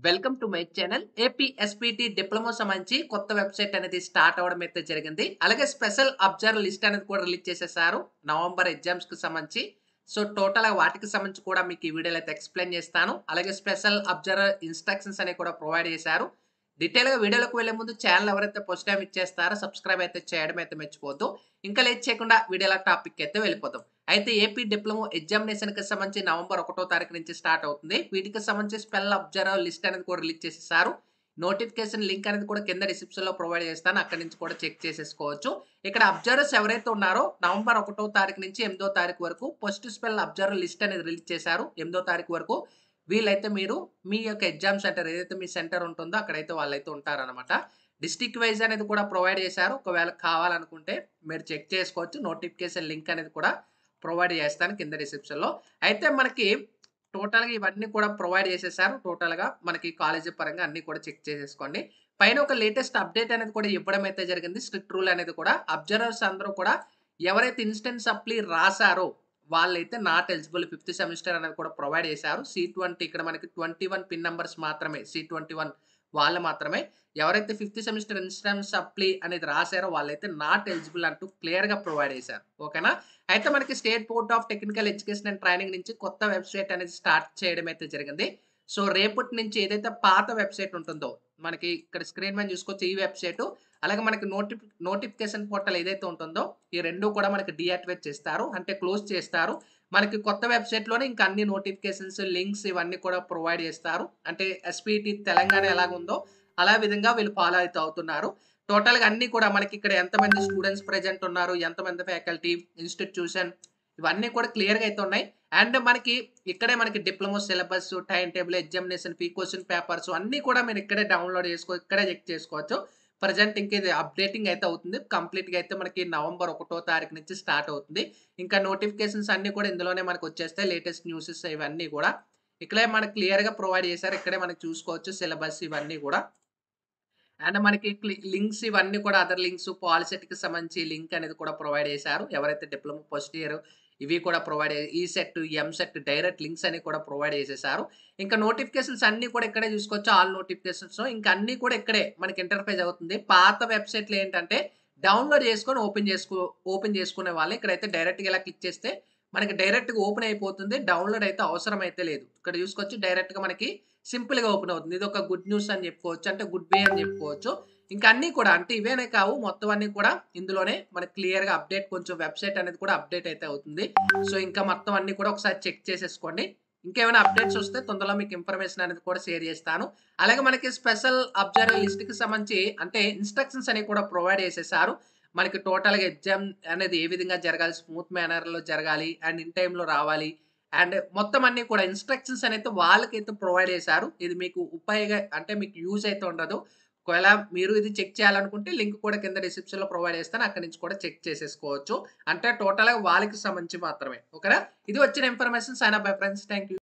welcome to my channel AP SPT diploma సంబంధించి కొత్త website అనేది స్టార్ట్ అవ్వడం అయితే జరిగింది అలాగే స్పెషల్ అబ్జర్వ్ లిస్ట్ అనేది కూడా రిలీజ్ చేసేసారు నవంబర్ ఎగ్జామ్స్ కి సంబంధించి సో టోటల్ వాటికి సంబంధించి కూడా మీకు ఈ వీడియోలో అయితే ఎక్స్ప్లెయిన్ చేస్తాను అలాగే స్పెషల్ అబ్జర్వ్ ఇన్స్ట్రక్షన్స్ అనేవి కూడా ప్రొవైడ్ చేశారు డీటెయిల్ గా వీడియోలోకి వెళ్లే ముందు ఛానల్ ఎవరైతే ఫస్ట్ టైం ఇచ్చేస్తారో సబ్స్క్రైబ్ అయితే చేయడం అయితే మర్చిపోద్దు ఇంకా లేట్ చేయకుండా వీడియోల టాపిక్ అయితే వెళ్ళిపోతాం అయితే ఏపీ డిప్లొమా ఎగ్జామినేషన్ కి సంబంధించి నవంబర్ ఒకటో తారీఖు నుంచి స్టార్ట్ అవుతుంది వీటికి సంబంధించి స్పెల్ అబ్జర్వ్ లిస్ట్ అనేది కూడా రిలీజ్ చేసేసారు నోటిఫికేషన్ లింక్ అనేది కూడా కింద డిస్క్రిప్షన్ లో ప్రొవైడ్ చేస్తాను అక్కడి నుంచి కూడా చెక్ చేసేసుకోవచ్చు ఇక్కడ అబ్జర్వర్స్ ఎవరైతే ఉన్నారో నవంబర్ ఒకటో తారీఖు నుంచి ఎనిమిదో తారీఖు వరకు ఫస్ట్ స్పెల్ అబ్జర్వర్ లిస్ట్ అనేది రిలీజ్ చేశారు ఎనిమిదో తారీఖు వరకు వీళ్ళైతే మీరు మీ యొక్క ఎగ్జామ్ సెంటర్ ఏదైతే మీ సెంటర్ ఉంటుందో అక్కడైతే వాళ్ళైతే ఉంటారనమాట డిస్టిక్ వైజ్ అనేది కూడా ప్రొవైడ్ చేశారు ఒకవేళ కావాలనుకుంటే మీరు చెక్ చేసుకోవచ్చు నోటిఫికేషన్ లింక్ అనేది కూడా ప్రొవైడ్ చేస్తాను కింద డిస్క్రిప్షన్లో అయితే మనకి టోటల్గా ఇవన్నీ కూడా ప్రొవైడ్ చేసేసారు టోటల్గా మనకి కాలేజీ పరంగా అన్ని కూడా చెక్ చేసేసుకోండి పైన ఒక లేటెస్ట్ అప్డేట్ అనేది కూడా ఇవ్వడం అయితే జరిగింది స్ట్రిక్ట్ రూల్ అనేది కూడా అబ్జర్వర్స్ అందరూ కూడా ఎవరైతే ఇన్స్టెంట్ సప్లీ రాసారో వాళ్ళైతే నాట్ ఎలిజిబుల్ ఫిఫ్త్ సెమిస్టర్ అనేది కూడా ప్రొవైడ్ చేశారు సి ట్వంటీ ఇక్కడ మనకి ట్వంటీ వన్ పిన్ నెంబర్స్ మాత్రమే సి ట్వంటీ వన్ వాళ్ళు మాత్రమే ఎవరైతే ఫిఫ్త్ సెమిస్టర్ ఇన్స్టెంట్ సప్లీ అనేది రాశారో వాళ్ళైతే నాట్ ఎలిజిబుల్ అంటూ క్లియర్గా ప్రొవైడ్ చేశారు ఓకేనా అయితే మనకి state board of technical education and training నుంచి కొత్త వెబ్సైట్ అనేది స్టార్ట్ చేయడం అయితే జరిగింది సో రేపటి నుంచి ఏదైతే పాత వెబ్సైట్ ఉంటుందో మనకి ఇక్కడ స్క్రీన్ మీద చూసుకోవచ్చు ఈ వెబ్సైట్ అలాగే మనకి నోటి నోటిఫికేషన్ పోర్టల్ ఏదైతే ఉంటుందో ఈ రెండు కూడా మనకి డియాక్టివేట్ చేస్తారు అంటే క్లోజ్ చేస్తారు మనకి కొత్త వెబ్సైట్లోనే ఇంకా అన్ని నోటిఫికేషన్స్ లింక్స్ ఇవన్నీ కూడా ప్రొవైడ్ చేస్తారు అంటే ఎస్పీటీ తెలంగాణ ఎలాగుందో అలా విధంగా వీళ్ళు ఫాలో అయితే అవుతున్నారు టోటల్గా అన్ని కూడా మనకి ఇక్కడ ఎంతమంది స్టూడెంట్స్ ప్రెజెంట్ ఉన్నారు ఎంతమంది ఫ్యాకల్టీ ఇన్స్టిట్యూషన్ ఇవన్నీ కూడా క్లియర్గా అయితే ఉన్నాయి అండ్ మనకి ఇక్కడే మనకి diploma syllabus time table examination fee question papers అన్నీ కూడా మీరు ఇక్కడే డౌన్లోడ్ చేసుకో ఇక్కడే చెక్ చేసుకోవచ్చు ప్రజెంట్ ఇంక ఇది అప్డేటింగ్ అయితే అవుతుంది కంప్లీట్గా అయితే మనకి నవంబర్ ఒకటో తారీఖు నుంచి స్టార్ట్ అవుతుంది ఇంకా నోటిఫికేషన్స్ అన్నీ కూడా ఇందులోనే మనకు వచ్చేస్తాయి లేటెస్ట్ న్యూసెస్ ఇవన్నీ కూడా ఇక్కడే మనకి క్లియర్గా ప్రొవైడ్ చేశారు ఇక్కడే మనకి చూసుకోవచ్చు సిలబస్ ఇవన్నీ కూడా అండ్ మనకి లింక్స్ ఇవన్నీ కూడా అదర్ లింక్స్ పాలిసెట్కి సంబంధించి లింక్ అనేది కూడా ప్రొవైడ్ చేశారు ఎవరైతే డిప్లొమా ఫస్ట్ ఇయర్ ఇవి కూడా provide E set M set direct links అని కూడా ప్రొవైడ్ చేసేసారు ఇంకా నోటిఫికేషన్స్ అన్ని కూడా ఇక్కడే చూసుకోవచ్చు ఆల్ నోటిఫికేషన్స్ ఇంకా అన్ని కూడా ఇక్కడే మనకి ఇంటర్ఫేస్ అవుతుంది పాత వెబ్సైట్లు ఏంటంటే డౌన్లోడ్ చేసుకొని ఓపెన్ చేసుకో ఓపెన్ చేసుకునే వాళ్ళు ఇక్కడైతే డైరెక్ట్గా ఇలా క్లిక్ చేస్తే మనకి డైరెక్ట్గా ఓపెన్ అయిపోతుంది డౌన్లోడ్ అయితే అవసరం అయితే లేదు ఇక్కడ చూసుకోవచ్చు డైరెక్ట్గా మనకి సింపుల్గా ఓపెన్ అవుతుంది ఇది ఒక గుడ్ న్యూస్ అని చెప్పుకోవచ్చు అంటే గుడ్ వే అని చెప్పుకోవచ్చు ఇంకా అన్నీ కూడా అంటే ఇవేనే కావు మొత్తం అన్ని కూడా ఇందులోనే మనకి క్లియర్గా అప్డేట్ కొంచెం వెబ్సైట్ అనేది కూడా అప్డేట్ అయితే అవుతుంది సో ఇంకా మొత్తం అన్ని కూడా ఒకసారి చెక్ చేసేసుకోండి ఇంకేమైనా అప్డేట్స్ వస్తే తొందరలో మీకు ఇన్ఫర్మేషన్ అనేది కూడా షేర్ చేస్తాను అలాగే మనకి స్పెషల్ అబ్జర్వ్ లిస్ట్కి సంబంధించి అంటే ఇన్స్ట్రక్షన్స్ అనేవి కూడా ప్రొవైడ్ చేసేసారు మనకి టోటల్గా ఎగ్జామ్ అనేది ఏ విధంగా జరగాలి స్మూత్ మేనర్లో జరగాలి అండ్ ఇన్ టైంలో రావాలి అండ్ మొత్తం అన్ని కూడా ఇన్స్ట్రక్షన్స్ అనేది వాళ్ళకైతే ప్రొవైడ్ చేశారు ఇది మీకు ఉపయోగ అంటే మీకు యూజ్ అయితే ఉండదు ఒకవేళ మీరు ఇది చెక్ చేయాలనుకుంటే లింక్ కూడా కింద డిస్క్రిప్షన్లో ప్రొవైడ్ చేస్తాను అక్కడి నుంచి కూడా చెక్ చేసేసుకోవచ్చు అంటే టోటల్గా వాళ్ళకి సంబంధించి మాత్రమే ఓకేనా ఇది వచ్చిన information sign up bye friends thank you